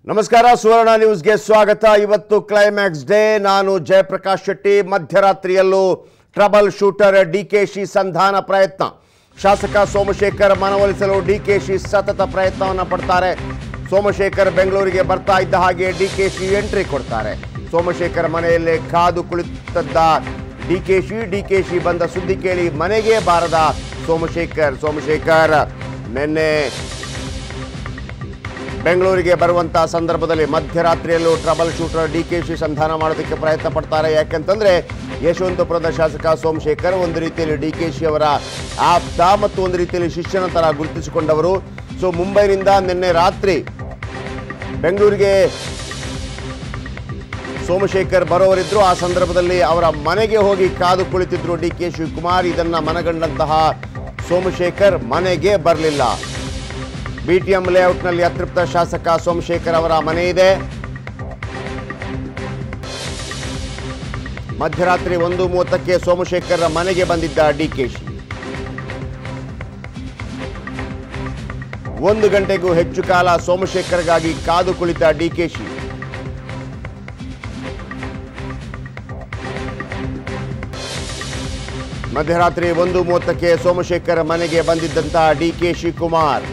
ನಮಸ್ಕಾರ ಸುವರ್ಣ ನ್ಯೂಸ್ಗೆ ಸ್ವಾಗತ ಇವತ್ತು ಕ್ಲೈಮ್ಯಾಕ್ಸ್ ಡೇ ನಾನು ಜಯಪ್ರಕಾಶ್ ಶೆಟ್ಟಿ ಮಧ್ಯರಾತ್ರಿಯಲ್ಲೂ ಟ್ರಬಲ್ ಶೂಟರ್ ಡಿಕೆಶಿ ಸಂಧಾನ ಪ್ರಯತ್ನ ಶಾಸಕ ಸೋಮಶೇಖರ್ ಮನವೊಲಿಸಲು ಡಿಕೆಶಿ ಸತತ ಪ್ರಯತ್ನವನ್ನು ಪಡ್ತಾರೆ ಸೋಮಶೇಖರ್ ಬೆಂಗಳೂರಿಗೆ ಬರ್ತಾ ಇದ್ದ ಹಾಗೆ ಡಿಕೆಶಿ ಎಂಟ್ರಿ ಕೊಡ್ತಾರೆ ಸೋಮಶೇಖರ್ ಮನೆಯಲ್ಲೇ ಕಾದು ಕುಳಿತದ್ದ ಡಿಕೆಶಿ ಡಿಕೆಶಿ ಬಂದ ಸುದ್ದಿ ಕೇಳಿ ಮನೆಗೆ ಬಾರದ ಸೋಮಶೇಖರ್ ಸೋಮಶೇಖರ್ ನಿನ್ನೆ ಬೆಂಗಳೂರಿಗೆ ಬರುವಂತಹ ಸಂದರ್ಭದಲ್ಲಿ ಮಧ್ಯರಾತ್ರಿಯಲ್ಲೂ trouble shooter D K Shi ಸಂಧಾನ ಮಾಡೋದಕ್ಕೆ ಪ್ರಯತ್ನ ಪಡ್ತಾರೆ ಯಾಕಂತಂದ್ರೆ ಯಶವಂತಪುರದ ಶಾಸಕ ಸೋಮಶೇಖರ್ ಒಂದು ರೀತಿಯಲ್ಲಿ ಡಿ ಕೆ ಶಿ ಅವರ ಆಪ್ತ ಮತ್ತು ಒಂದು ರೀತಿಯಲ್ಲಿ ಶಿಷ್ಯನ ತರ ಗುರುತಿಸಿಕೊಂಡವರು ಸೊ ಮುಂಬೈನಿಂದ ನಿನ್ನೆ ರಾತ್ರಿ ಬೆಂಗಳೂರಿಗೆ ಸೋಮಶೇಖರ್ ಬರೋವರಿದ್ರು ಆ ಸಂದರ್ಭದಲ್ಲಿ ಅವರ ಮನೆಗೆ ಹೋಗಿ ಕಾದು ಕುಳಿತಿದ್ರು ಡಿ ಕೆ ಶಿವಕುಮಾರ್ ಇದನ್ನ ಮನಗಂಡಂತಹ ಸೋಮಶೇಖರ್ ಮನೆಗೆ ಬರಲಿಲ್ಲ ಬಿಟಿಎಂ ಲೇಔಟ್ನಲ್ಲಿ ಅತೃಪ್ತ ಶಾಸಕ ಸೋಮಶೇಖರ್ ಅವರ ಮನೆ ಇದೆ ಮಧ್ಯರಾತ್ರಿ ಒಂದು ಮೂವತ್ತಕ್ಕೆ ಸೋಮಶೇಖರ್ ಮನೆಗೆ ಬಂದಿದ್ದ ಡಿಕೆಶಿ ಒಂದು ಗಂಟೆಗೂ ಹೆಚ್ಚು ಕಾಲ ಸೋಮಶೇಖರ್ಗಾಗಿ ಕಾದು ಕುಳಿತ ಡಿಕೆಶಿ ಮಧ್ಯರಾತ್ರಿ ಒಂದು ಮೂವತ್ತಕ್ಕೆ ಸೋಮಶೇಖರ್ ಮನೆಗೆ ಬಂದಿದ್ದಂತಹ ಡಿ ಕೆ ಶಿವಕುಮಾರ್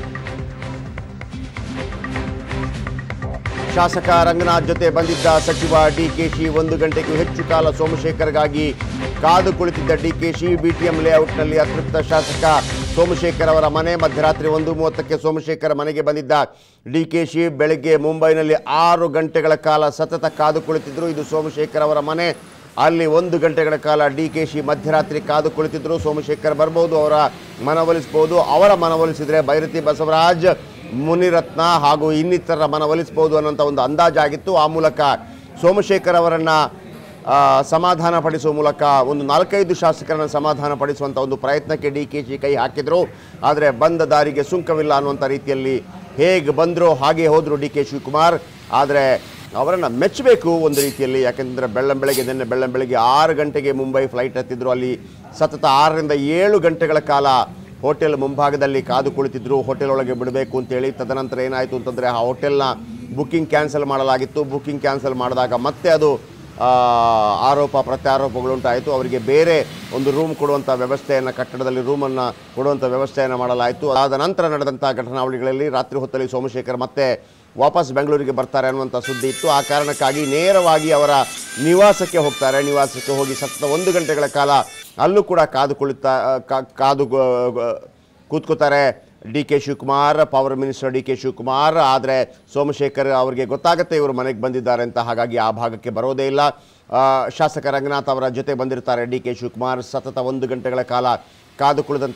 ಶಾಸಕ ರಂಗನಾಥ್ ಜೊತೆ ಬಂದಿದ್ದ ಸಚಿವ ಡಿಕೆಶಿ ಒಂದು ಗಂಟೆಗೂ ಹೆಚ್ಚು ಕಾಲ ಸೋಮಶೇಖರ್ಗಾಗಿ ಕಾದು ಕುಳಿತಿದ್ದ ಡಿಕೆಶಿ ಬಿಟಿಎಂ ಲೇಔಟ್ನಲ್ಲಿ ಅತೃಪ್ತ ಶಾಸಕ ಸೋಮಶೇಖರ್ ಅವರ ಮನೆ ಮಧ್ಯರಾತ್ರಿ ಒಂದು ಮೂವತ್ತಕ್ಕೆ ಸೋಮಶೇಖರ್ ಮನೆಗೆ ಬಂದಿದ್ದ ಡಿಕೆಶಿ ಬೆಳಗ್ಗೆ ಮುಂಬೈನಲ್ಲಿ ಆರು ಗಂಟೆಗಳ ಕಾಲ ಸತತ ಕಾದು ಕುಳಿತಿದ್ರು ಇದು ಸೋಮಶೇಖರ್ ಅವರ ಮನೆ ಅಲ್ಲಿ ಒಂದು ಗಂಟೆಗಳ ಕಾಲ ಡಿ ಕೆ ಶಿ ಮಧ್ಯರಾತ್ರಿ ಕಾದು ಕುಳಿತಿದ್ರು ಸೋಮಶೇಖರ್ ಬರ್ಬೋದು ಅವರ ಮನವೊಲಿಸ್ಬೋದು ಅವರ ಮನವೊಲಿಸಿದ್ರೆ ಬೈರತಿ ಬಸವರಾಜ್ ಮುನಿರತ್ನ ಹಾಗೂ ಇನ್ನಿತರ ಮನವೊಲಿಸ್ಬೋದು ಅನ್ನೋಂಥ ಒಂದು ಅಂದಾಜಾಗಿತ್ತು ಆ ಮೂಲಕ ಸೋಮಶೇಖರ್ ಅವರನ್ನು ಸಮಾಧಾನ ಪಡಿಸುವ ಮೂಲಕ ಒಂದು ನಾಲ್ಕೈದು ಶಾಸಕರನ್ನು ಸಮಾಧಾನ ಪಡಿಸುವಂಥ ಒಂದು ಪ್ರಯತ್ನಕ್ಕೆ ಡಿ ಕೆ ಶಿ ಕೈ ಹಾಕಿದ್ರು ಆದರೆ ಬಂದ ದಾರಿಗೆ ಸುಂಕವಿಲ್ಲ ಅನ್ನುವಂಥ ರೀತಿಯಲ್ಲಿ ಹೇಗೆ ಬಂದರೋ ಹಾಗೆ ಹೋದರು ಡಿ ಕೆ ಶಿವಕುಮಾರ್ ಆದರೆ ಅವರನ್ನು ಮೆಚ್ಚಬೇಕು ಒಂದು ರೀತಿಯಲ್ಲಿ ಯಾಕೆಂದರೆ ಬೆಳ್ಳಂ ಬೆಳಗ್ಗೆ ನಿನ್ನೆ ಬೆಳ್ಳಂ ಬೆಳಗ್ಗೆ ಆರು ಗಂಟೆಗೆ ಮುಂಬೈ ಫ್ಲೈಟ್ ಹತ್ತಿದ್ರು ಅಲ್ಲಿ ಸತತ ಆರರಿಂದ ಏಳು ಗಂಟೆಗಳ ಕಾಲ ಹೋಟೆಲ್ ಮುಂಭಾಗದಲ್ಲಿ ಕಾದು ಕುಳಿತಿದ್ರು ಹೋಟೆಲ್ ಒಳಗೆ ಬಿಡಬೇಕು ಅಂತೇಳಿ ತದನಂತರ ಏನಾಯಿತು ಅಂತಂದರೆ ಆ ಹೋಟೆಲ್ನ ಬುಕ್ಕಿಂಗ್ ಕ್ಯಾನ್ಸಲ್ ಮಾಡಲಾಗಿತ್ತು ಬುಕ್ಕಿಂಗ್ ಕ್ಯಾನ್ಸಲ್ ಮಾಡಿದಾಗ ಮತ್ತೆ ಅದು ಆ, ಆರೋಪ ಪ್ರತ್ಯಾರೋಪಗಳುಂಟಾಯಿತು ಅವರಿಗೆ ಬೇರೆ ಒಂದು ರೂಮ್ ಕೊಡುವಂಥ ವ್ಯವಸ್ಥೆಯನ್ನು ಕಟ್ಟಡದಲ್ಲಿ ರೂಮನ್ನು ಕೊಡುವಂಥ ವ್ಯವಸ್ಥೆಯನ್ನು ಮಾಡಲಾಯಿತು ಅದಾದ ನಂತರ ನಡೆದಂಥ ಘಟನಾವಳಿಗಳಲ್ಲಿ ರಾತ್ರಿ ಹೊತ್ತಲ್ಲಿ ಸೋಮಶೇಖರ್ ಮತ್ತೆ ವಾಪಸ್ ಬೆಂಗಳೂರಿಗೆ ಬರ್ತಾರೆ ಅನ್ನುವಂಥ ಸುದ್ದಿ ಇತ್ತು ಆ ಕಾರಣಕ್ಕಾಗಿ ನೇರವಾಗಿ ಅವರ ನಿವಾಸಕ್ಕೆ ಹೋಗ್ತಾರೆ ನಿವಾಸಕ್ಕೆ ಹೋಗಿ ಸತತ ಒಂದು ಗಂಟೆಗಳ ಕಾಲ ಅಲ್ಲೂ ಕೂಡ ಕಾದು ಕುಳಿತಾ ಕಾ- ಕಾದು ಗೊ- ಗೊ- ಕೂತ್ಕೋತಾರೆ D K Shivakumar power minister D K Shivakumar ಆದರೆ ಸೋಮಶೇಖರ್ ಅವರಿಗೆ ಗೊತ್ತಾಗುತ್ತೆ ಇವರು ಮನೆಗೆ ಬಂದಿದ್ದಾರೆ ಅಂತ ಹಾಗಾಗಿ ಆ ಭಾಗಕ್ಕೆ ಬರೋದೇ ಇಲ್ಲ ಆ, ಶಾಸಕ ರಂಗನಾಥ್ ಅವರ ಜೊತೆ ಬಂದಿರ್ತಾರೆ ಡಿ ಕೆ ಶಿವಕುಮಾರ್ ಸತತ ಒಂದು ಗಂಟೆಗಳ ಕಾಲ ಕಾದು ಕುಳಿದಂಥ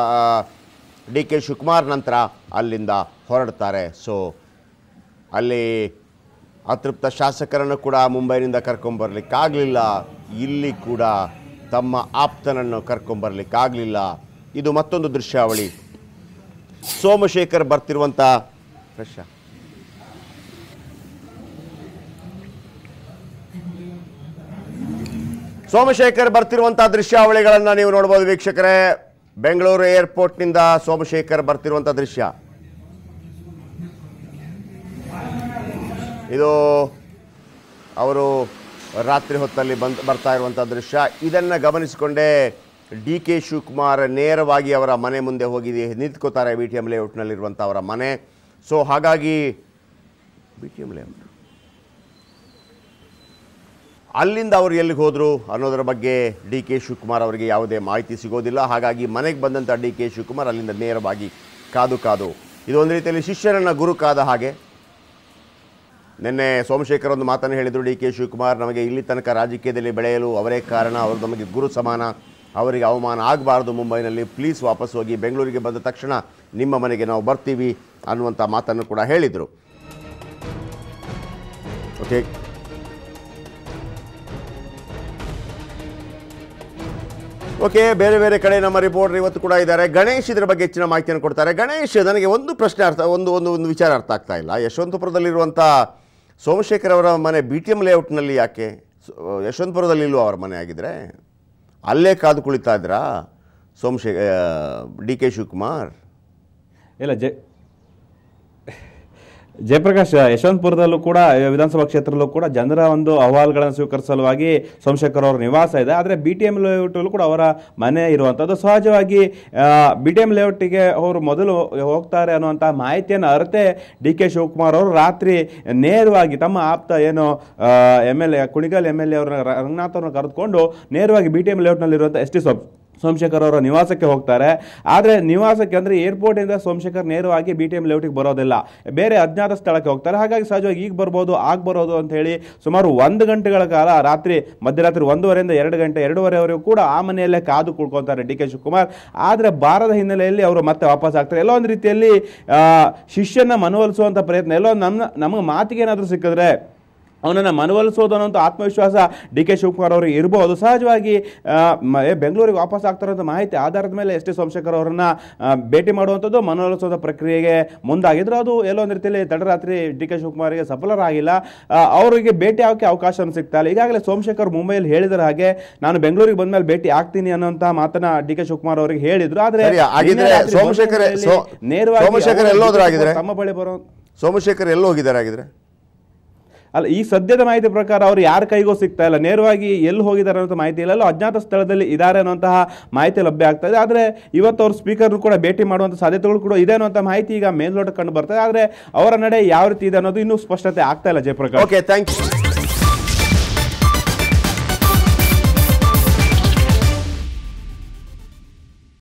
ಡಿ ಕೆ ಶಿವಕುಮಾರ್ ನಂತರ ಅಲ್ಲಿಂದ ಹೊರಡ್ತಾರೆ ಸೊ ಅಲ್ಲಿ ಅತೃಪ್ತ ಶಾಸಕರನ್ನು ಕೂಡ ಮುಂಬೈನಿಂದ ಕರ್ಕೊಂಬರ್ಲಿಕ್ಕಾಗಲಿಲ್ಲ ಇಲ್ಲಿ ಕೂಡ ತಮ್ಮ ಆಪ್ತನನ್ನು ಕರ್ಕೊಂಬರ್ಲಿಕ್ಕಾಗಲಿಲ್ಲ ಇದು ಮತ್ತೊಂದು ದೃಶ್ಯಾವಳಿ ಸೋಮಶೇಖರ್ ಬರ್ತಿರುವಂಥ ಫ್ರೆಶ್ ಸೋಮಶೇಖರ್ ಬರ್ತಿರುವಂಥ ದೃಶ್ಯಾವಳಿಗಳನ್ನು ನೀವು ನೋಡ್ಬೋದು ವೀಕ್ಷಕರೇ ಬೆಂಗಳೂರು ಏರ್ಪೋರ್ಟ್ನಿಂದ ಸೋಮಶೇಖರ್ ಬರ್ತಿರುವಂಥ ದೃಶ್ಯ ಇದು ಅವರು ರಾತ್ರಿ ಹೊತ್ತಲ್ಲಿ ಬಂದ್ ಬರ್ತಾ ಇರುವಂಥ ದೃಶ್ಯ ಇದನ್ನು ಗಮನಿಸಿಕೊಂಡೇ ಡಿ ಕೆ ಶಿವಕುಮಾರ್ ನೇರವಾಗಿ ಅವರ ಮನೆ ಮುಂದೆ ಹೋಗಿ ನಿಂತ್ಕೋತಾರೆ ಬಿ ಟಿ ಎಮ್ ಲೇಔಟ್ನಲ್ಲಿರುವಂಥ ಅವರ ಮನೆ ಸೊ ಹಾಗಾಗಿ ಬಿ ಟಿ ಎಮ್ ಲೇಔಟ್ ಅಲ್ಲಿಂದ ಅವರು ಎಲ್ಲಿಗೆ ಹೋದರು ಅನ್ನೋದರ ಬಗ್ಗೆ ಡಿ ಕೆ ಶಿವಕುಮಾರ್ ಅವರಿಗೆ ಯಾವುದೇ ಮಾಹಿತಿ ಸಿಗೋದಿಲ್ಲ ಹಾಗಾಗಿ ಮನೆಗೆ ಬಂದಂಥ ಡಿ ಕೆ ಶಿವಕುಮಾರ್ ಅಲ್ಲಿಂದ ನೇರವಾಗಿ ಕಾದು ಕಾದು ಇದು ಒಂದು ರೀತಿಯಲ್ಲಿ ಶಿಷ್ಯರನ್ನು ಗುರು ಕಾದ ಹಾಗೆ ನಿನ್ನೆ ಸೋಮಶೇಖರ್ ಒಂದು ಮಾತನ್ನು ಹೇಳಿದರು ಡಿ ಕೆ ಶಿವಕುಮಾರ್ ನಮಗೆ ಇಲ್ಲಿ ತನಕ ರಾಜಕೀಯದಲ್ಲಿ ಬೆಳೆಯಲು ಅವರೇ ಕಾರಣ ಅವರು ನಮಗೆ ಗುರು ಸಮಾನ ಅವರಿಗೆ ಅವಮಾನ ಆಗಬಾರ್ದು ಮುಂಬೈನಲ್ಲಿ ಪ್ಲೀಸ್ ವಾಪಸ್ ಹೋಗಿ ಬೆಂಗಳೂರಿಗೆ ಬಂದ ತಕ್ಷಣ ನಿಮ್ಮ ಮನೆಗೆ ನಾವು ಬರ್ತೀವಿ ಅನ್ನುವಂಥ ಮಾತನ್ನು ಕೂಡ ಹೇಳಿದರು ಓಕೆ ಓಕೆ ಬೇರೆ ಬೇರೆ ಕಡೆ ನಮ್ಮ ರಿಪೋರ್ಟರ್ ಇವತ್ತು ಕೂಡ ಇದ್ದಾರೆ ಗಣೇಶ್ ಇದ್ರ ಬಗ್ಗೆ ಹೆಚ್ಚಿನ ಮಾಹಿತಿಯನ್ನು ಕೊಡ್ತಾರೆ ಗಣೇಶ್ ನನಗೆ ಒಂದು ಪ್ರಶ್ನೆ ಅರ್ಥ ಒಂದು ಒಂದು ಒಂದು ವಿಚಾರ ಅರ್ಥ ಆಗ್ತಾ ಇಲ್ಲ ಯಶವಂತಪುರದಲ್ಲಿರುವಂಥ ಸೋಮಶೇಖರ್ ಅವರ ಮನೆ ಬಿ ಟಿ ಎಮ್ ಲೇಔಟ್ನಲ್ಲಿ ಯಾಕೆ ಸೊ- ಯಶವಂತಪುರದಲ್ಲಿ ಇಲ್ವಾ ಅವರ ಮನೆ ಆಗಿದ್ರೆ ಅಲ್ಲೇ ಕಾದು ಕುಳಿತಾ ಇದ್ರಾ ಸೋಮಶೇ ಡಿ ಕೆ ಶಿವಕುಮಾರ್ ಇಲ್ಲ ಜೆ ಜಯಪ್ರಕಾಶ್ ಯಶವಂತಪುರದಲ್ಲೂ ಕೂಡ ವಿಧಾನಸಭಾ ಕ್ಷೇತ್ರದಲ್ಲೂ ಕೂಡ ಜನರ ಒಂದು ಅಹವಾಲುಗಳನ್ನು ಸ್ವೀಕರಿಸಲುವಾಗಿ ಸೋಮಶೇಖರ್ ಅವರ ನಿವಾಸ ಇದೆ ಆದರೆ ಬಿ ಟಿ ಎಂ ಲೇಔಟಲ್ಲೂ ಕೂಡ ಅವರ ಮನೆ ಇರುವಂಥದ್ದು ಸಹಜವಾಗಿ ಬಿ ಟಿ ಎಂ ಲೇಔಟಿಗೆ ಅವರು ಮೊದಲು ಹೋಗ್ತಾರೆ ಅನ್ನುವಂಥ ಮಾಹಿತಿಯನ್ನು ಅರತೆ ಡಿ ಕೆ ಶಿವಕುಮಾರ್ ಅವರು ರಾತ್ರಿ ನೇರವಾಗಿ ತಮ್ಮ ಆಪ್ತ ಏನು M L A Kunigal M L A ಅವರ ರಂಗನಾಥ್ ಅವ್ರನ್ನ ಕರೆದುಕೊಂಡು ನೇರವಾಗಿ ಬಿ ಟಿ ಎಂ ಲೇಔಟ್ನಲ್ಲಿರುವಂಥ ಎಸ್ ಟಿ ಸೋಮಶೇಖರ್ ಅವರ ನಿವಾಸಕ್ಕೆ ಹೋಗ್ತಾರೆ ಆದರೆ ನಿವಾಸಕ್ಕೆ ಅಂದರೆ ಏರ್ಪೋರ್ಟಿಂದ ಸೋಮಶೇಖರ್ ನೇರವಾಗಿ ಬಿ ಟಿ ಎಂ ಲೇಔಟಿಗೆ ಬರೋದಿಲ್ಲ ಬೇರೆ ಅಜ್ಞಾತ ಸ್ಥಳಕ್ಕೆ ಹೋಗ್ತಾರೆ ಹಾಗಾಗಿ ಸಹಜವಾಗಿ ಈಗ ಬರ್ಬೋದು ಆಗ ಬರೋದು ಅಂತ ಹೇಳಿ ಸುಮಾರು ಒಂದು ಗಂಟೆಗಳ ಕಾಲ ರಾತ್ರಿ ಮಧ್ಯರಾತ್ರಿ ಒಂದೂವರೆಯಿಂದ ಎರಡು ಗಂಟೆ ಎರಡೂವರೆವರೆಗೂ ಕೂಡ ಆ ಮನೆಯಲ್ಲೇ ಕಾದು ಕುಳ್ಕೊತಾರೆ ಡಿ ಕೆ ಶಿವಕುಮಾರ್ ಆದರೆ ಬಾರದ ಹಿನ್ನೆಲೆಯಲ್ಲಿ ಅವರು ಮತ್ತೆ ವಾಪಸ್ ಆಗ್ತಾರೆ ಎಲ್ಲೋ ಒಂದು ರೀತಿಯಲ್ಲಿ ಆ, ಶಿಷ್ಯನ ಮನವೊಲಿಸುವಂಥ ಪ್ರಯತ್ನ ಎಲ್ಲೋ ನಮ್ಮ ನಮಗೆ ಮಾತಿಗೆ ಏನಾದರೂ ಸಿಕ್ಕಿದ್ರೆ ಅವನನ್ನು ಮನವೊಲಿಸೋದು ಅನ್ನೋಂಥ ಆತ್ಮವಿಶ್ವಾಸ ಡಿ ಕೆ ಶಿವಕುಮಾರ್ ಅವರಿಗೆ ಇರಬಹುದು ಸಹಜವಾಗಿ ಆ, ಮ- ಏ, ಬೆಂಗಳೂರಿಗೆ ವಾಪಸ್ ಆಗ್ತಾರಂಥ ಮಾಹಿತಿ ಆಧಾರದ ಮೇಲೆ ಎಸ್ ಟಿ ಸೋಮಶೇಖರ್ ಅವರನ್ನ ಆ, ಭೇಟಿ ಮಾಡುವಂಥದ್ದು ಮನವೊಲಿಸೋದ ಪ್ರಕ್ರಿಯೆಗೆ ಮುಂದಾಗಿದ್ರು ಅದು ಎಲ್ಲೋ ಒಂದು ರೀತಿಯಲ್ಲಿ ತಡರಾತ್ರಿ ಡಿ ಕೆ ಶಿವಕುಮಾರ್ಗೆ ಸಫಲರಾಗಿಲ್ಲ ಆ, ಅವರಿಗೆ ಭೇಟಿ ಆಗೋಕ್ಕೆ ಅವಕಾಶ ಸಿಗ್ತಾ ಇಲ್ಲ ಈಗಾಗಲೇ ಸೋಮಶೇಖರ್ ಮುಂಬೈಯಲ್ಲಿ ಹೇಳಿದ್ರ ಹಾಗೆ ನಾನು ಬೆಂಗಳೂರಿಗೆ ಬಂದ್ಮೇಲೆ ಭೇಟಿ ಆಗ್ತೀನಿ ಅನ್ನೋಂಥ ಮಾತನ್ನ ಡಿ ಕೆ ಶಿವಕುಮಾರ್ ಅವರಿಗೆ ಹೇಳಿದ್ರು ಆದ್ರೆ ಸರಿ, ಹಾಗಿದ್ರೆ ನಿನ್ನೆ ರಾತ್ರಿ ಸೋಮಶೇಖರ್ ಬಂದ ಸೋ- ನೇರವಾಗಿ ಸೋಮಶೇಖರ್ ಅವರು ಎಲ್ಲೋದ್ರು ಆಗಿದ್ರೆ? ತಮ್ಮ ಬಳಿ ಬರೋ ಸೋಮಶೇಖರ್ ಎಲ್ಲಿ ಹೋಗಿದ್ದಾರೆ ಆಗಿದ್ರೆ ಅಲ್ಲ ಈ ಸದ್ಯದ ಮಾಹಿತಿ ಪ್ರಕಾರ ಅವರು ಯಾರ ಕೈಗೂ ಸಿಗ್ತಾ ಇಲ್ಲ ನೇರವಾಗಿ ಎಲ್ಲಿ ಹೋಗಿದ್ದಾರೆ ಅನ್ನೋ ಮಾಹಿತಿ ಇಲ್ಲ ಎಲ್ಲೋ ಅಜ್ಞಾತ ಸ್ಥಳದಲ್ಲಿ ಇದ್ದಾರೆ ಅನ್ನುವಂತಹ ಮಾಹಿತಿ ಲಭ್ಯ ಆಗ್ತಾ ಇದೆ ಆದರೆ ಇವತ್ತು ಅವ್ರ ಸ್ಪೀಕರ್ ಕೂಡ ಭೇಟಿ ಮಾಡುವಂಥ ಸಾಧ್ಯತೆಗಳು ಕೂಡ ಇದೆ ಅನ್ನುವಂಥ ಮಾಹಿತಿ ಈಗ ಮೇಲ್ನೋಟ ಕಂಡು ಬರ್ತದೆ ಆದರೆ ಅವರ ನಡೆ ಯಾವ ರೀತಿ ಇದೆ ಅನ್ನೋದು ಇನ್ನೂ ಸ್ಪಷ್ಟತೆ ಆಗ್ತಾ ಇಲ್ಲ ಜಯಪ್ರಕಾಶ್ ಓಕೆ ಥ್ಯಾಂಕ್ ಯು